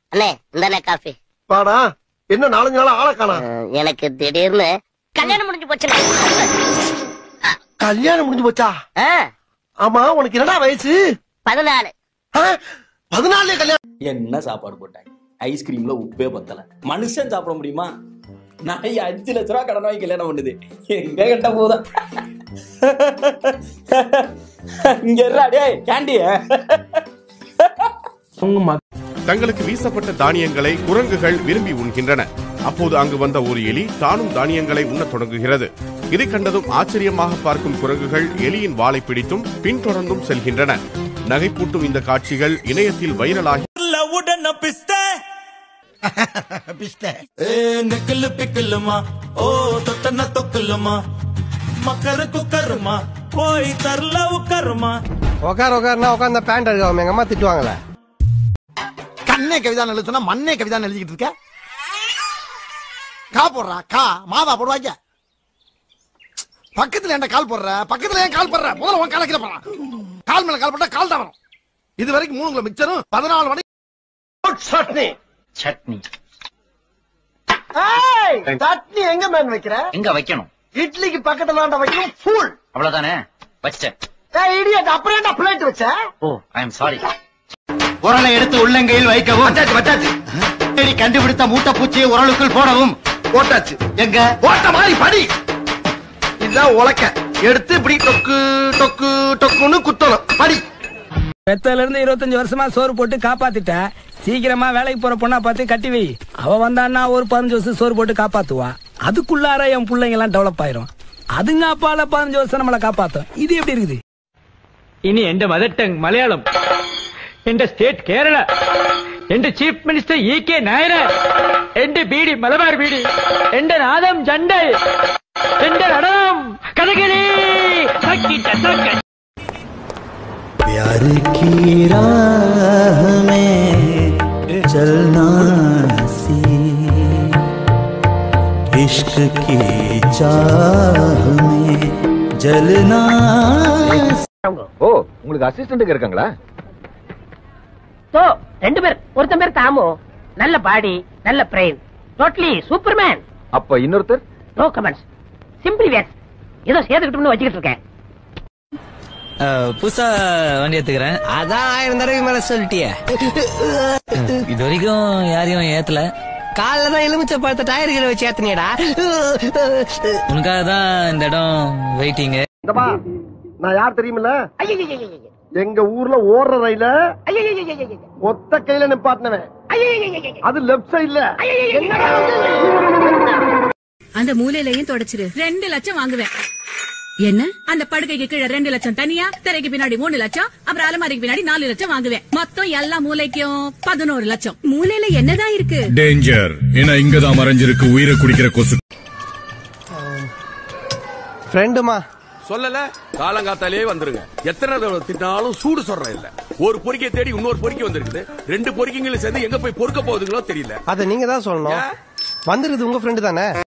அண்ணே இந்தாண்ணே காஃபி வாடா என்ன நாலஞ்சு நாளா ஆளை காணா அஹ், எனக்கு திடீர்னு கல்யாணம் முடிஞ்சு போச்சுண்ணே கல்யாணம் முடிஞ்சு போச்சா ஆ, ஆமா உனக்கு என்னடா வயசு பதினாலு ஆ? பதினாலே கல்யாணம் என்ன சாப்பாடு போட்டாங்க ஐஸ்கிரீம்ல உப்பே பத்தல மனுஷன் சாப்பிட முடியுமா நாய் அஞ்சு லட்ச ரூபா கடன் வாங்கி கல்யாணம் பண்ணுது எங்க கட்ட போதா இங்க இருடா டேய் கேண்டி தங்களுக்கு வீசப்பட்ட தானியங்களை குரங்குகள் விரும்பி உண்கின்றன அப்போது அங்கு வந்த ஒரு எலி தானும் தானியங்களை உண்ணத் தொடங்குகிறது இதை கண்டதும் ஆச்சரியமாக பார்க்கும் குரங்குகள் எலியின் வாளை பிடித்தும் பின்தொடர்ந்தும் செல்கின்றன நகைப்பூட்டும் இந்த காட்சிகள் இணையத்தில் வைரலாகி உடன பிஸ்த நிக்கலு பிக்கலுமா ஓ தொட்டன தொக்கலுமா மக்கரு குக்கருமா போய் தரல உக்கருமா உட்கார உட்காருனா உட்காந்த பேண்ட் எடுக்காம எங்க அம்மா திட்டுவாங்களே கண்ணே கவிதா எழுத சொன்னா மண்ணே கவிதா எழுதிக்கிட்டு இருக்க கா போடுறா கா மாவா போடுவாங்க பக்கத்துல என்ன கால் போடுற பக்கத்துல ஏன் கால் போடுற முதல்ல உன் கால கீழ போடுறான் கால் மேல கால் போட்டா கால் தான் வரும் இது வரைக்கும் மூணு கிலோ மிக்சரும் பதினாலு மணி சட்னி சட்னி ஏய், சட்னி எங்க மேன் வைக்கிற எங்க வைக்கணும் இட்லிக்கு பக்கத்துல தான்டா வைக்கணும் ஃபுல் அவ்வளவுதானே வச்சிட்டேன் ஏய் இடியட் அப்புறம் என்ன பிளேட் வச்ச ஓ ஐ எம் சாரி உரலை எடுத்து உள்ளங்கையில் வைக்கவும் வச்சாச்சு வச்சாச்சு தேடி கண்டுபிடித்த மூட்டை பூச்சியை உரலுக்குள் போடவும் போட்டாச்சு எங்க போட்ட மாதிரி படி இதுதான் உலக்க எடுத்து இப்படி டொக்கு டொக்கு டொக்குன்னு குத்தணும் படி பெத்தல இருந்து இருபத்தஞ்சு வருஷமா சோறு போட்டு காப்பாத்திட்ட சீக்கிரமா வேலைக்கு போற பொண்ணா பார்த்து கட்டி வை அவ வந்தான்னா ஒரு பதினஞ்சு வருஷம் சோறு போட்டு காப்பாத்துவா அதுக்குள்ளார என் பிள்ளைங்க எல்லாம் டெவலப் ஆயிரும் அதுங்க அப்பால பதினஞ்சு வருஷம் நம்மளை காப்பாத்தும் இது எப்படி இருக்குது ഇനി എന്റെ മദർ ടങ് മലയാളം എന്റെ സ്റ്റേറ്റ് കേരള എന്റെ chief minister E K Nayar എന്റെ ബീഡി മലബാർ ബീഡി എന്റെ നാദം ജണ്ട് എന്റെ നടനം കഥകളി സക്കിട്ട സക്ക प्यार की राह में चलना सी इश्क की चाह में जलना ஓ உங்களுக்கு அசிஸ்டன்ட் இருக்காங்களா சோ ரெண்டு பேர் ஒருத்தன் பேர் தாமு நல்ல பாடி நல்ல பிரெயின் டோட்டலி சூப்பர்மேன் அப்ப இன்னொருத்தர் நோ கமெண்ட்ஸ் சிம்பிளி வேஸ் ஏதோ சேர்த்துக்கிட்டோம்னு வச்சுக்கிட்டு இருக்கேன் புதுசா வண்டி எடுத்துக்கிறேன் அதான் ஆயிரம் தடவை மேல சொல்லிட்டியே இது வரைக்கும் யாரையும் ஏத்தல காலைல தான் எலுமிச்சை பழத்த டயர்களை வச்சு ஏத்தனியடா உனக்காக தான் இந்த இடம் வெயிட்டிங் இந்தப்பா நான் யார் தெரியுமில்ல எங்க ஊர்ல ஓடுற ரயில ஒத்த கையில நிப்பாட்டினவன் அது லெப்ட் சைடுல அந்த மூலையிலையும் தொடச்சிரு ரெண்டு லட்சம் வாங்குவேன் என்ன அந்த படுக்கைக்கு கீழே ரெண்டு லட்சம் தனியா திரைக்கு பின்னாடி மூணு லட்சம் அப்புறம் அலமாரிக்கு பின்னாடி நாலு லட்சம் வாங்குவேன் மொத்தம் எல்லா மூலைக்கும் பதினோரு லட்சம் மூலையில என்னதான் இருக்கு டேஞ்சர் ஏன்னா இங்கதான் மறைஞ்சிருக்கு உயிரை குடிக்கிற கொசு ஃப்ரெண்டுமா சொல்லல காலங்காத்தாலே வந்துருங்க எத்தனை தடவை திட்டாலும் சூடு சொல்றேன் இல்ல ஒரு பொறிக்கை தேடி இன்னொரு பொறிக்கை வந்திருக்குது ரெண்டு பொறிக்கைங்களும் சேர்ந்து எங்க போய் பொறுக்க போகுதுங்களோ தெரியல அத நீங்க தான் சொல்லணும் வந்துருது உங்க ஃப்ரெண்டு தானே